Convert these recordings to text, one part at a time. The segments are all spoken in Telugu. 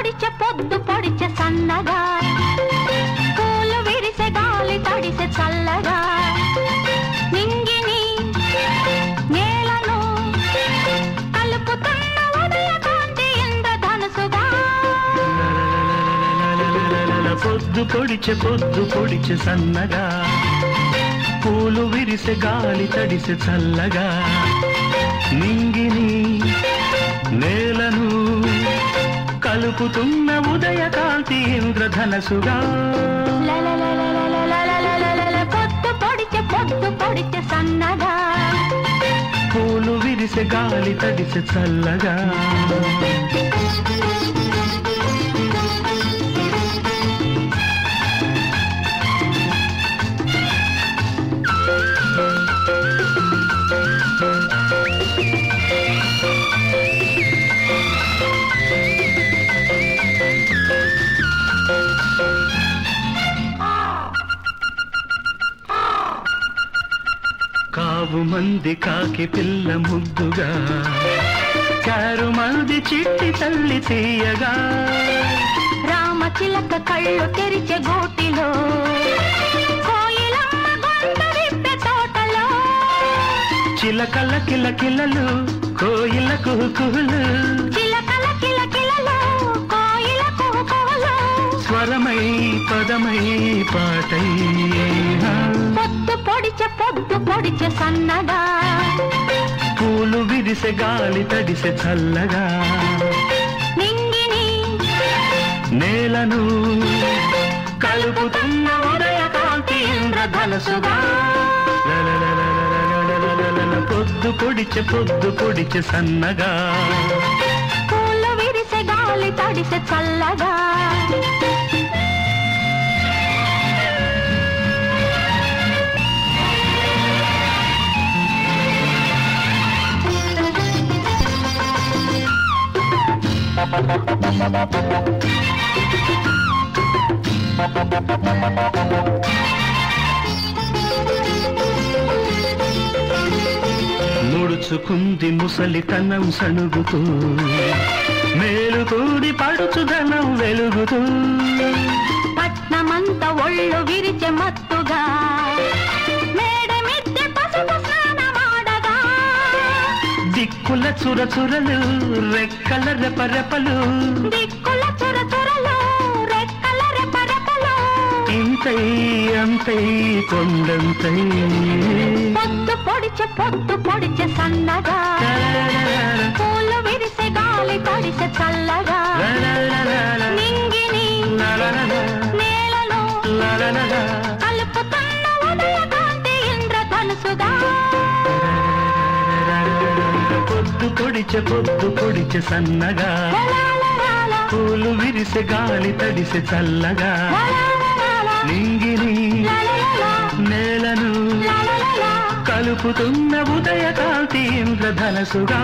పొడిచె పొద్దు పొడిచె సన్నగా పూలు విరిసె గాలి తడిసె చల్లగా నింగిని నేలను కలుపుతున్న ఉదయ కాంతి ఇంద్రధనుసుగా పొద్దు పొడిచె పొద్దు పొడిచె సన్నగా పూలు విరిసె గాలి తడిసె చల్లగా నింగిని నేలను కలుపుతున్న ఉదయ కాంతి ఇంద్రధనసుగా లలలలలలలలలలల పొద్దు పొడిచె పొద్దు పొడిచె సన్నగా పూలు విరిసె గాలి తడిసె చల్లగా కావు మంది కాకి పిల్ల ముద్దుగా కారు మంది చిట్టి తల్లి తీయగా రామ చిలక కళ్ళు తెరిచె గోటిలో కోయిలమ్మ గొంతు విప్పె తోటలో చిలకల కిల కిలలు కోయిల కుహుకుహులు చిలకల కిలకిలలో కోయిల కుహుకుహులు స్వరమై పదమై పాటై పొద్దు పొడిచె పొద్దు పొడిచె సన్నగా పూలు విరిసె గాలి తడిసె చల్లగా నింగిని నేలను కలుపుతున్న ఉదయ కాంతి ఇంద్రధనసుగా లలలలలలలలలలల పొద్దు పొడిచె పొద్దు పొడిచె సన్నగా పూలు విరిసె గాలి తడిసె చల్లగా ముడుచుకుంది ముసలితనం సణుగుతూ మేలుకూడి పడుచుదనం వెలుగుతూ పట్నమంత ఒళ్ళు విరిచె మత్తుగా మేడ మిద్దె పసుపు స్నానమాడగా దిక్కుల చురచురలు రెక్కల రెపరెపలు దిక్కుల చురచురలు రెక్కల రెపరెపలు ఇంతై అంతై కొండంతై పొద్దు పొడిచె పొద్దు పొడిచె సన్నగా పూలు విరిసె గాలి తడిసె చల్లగా నింగిని నేలను కలుపుతున్న ఉదయ కాంతి ఇంద్రధనుసుగా పొద్దు పొడిచె పొద్దు పొడిచె సన్నగా లలలలల, పూలు విరిసె గాలి తడిసె చల్లగా లలలలల, నింగిని లలలల, నేలను లలలల, కలుపుతున్న ఉదయ కాంతి ఇంద్రధనసుగా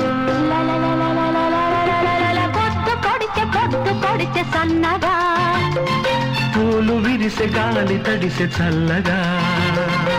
లలలలలలలలలల, పొద్దు పొడిచె పొద్దు పొడిచె సన్నగా పూలు విరిసె గాలి తడిసె చల్లగా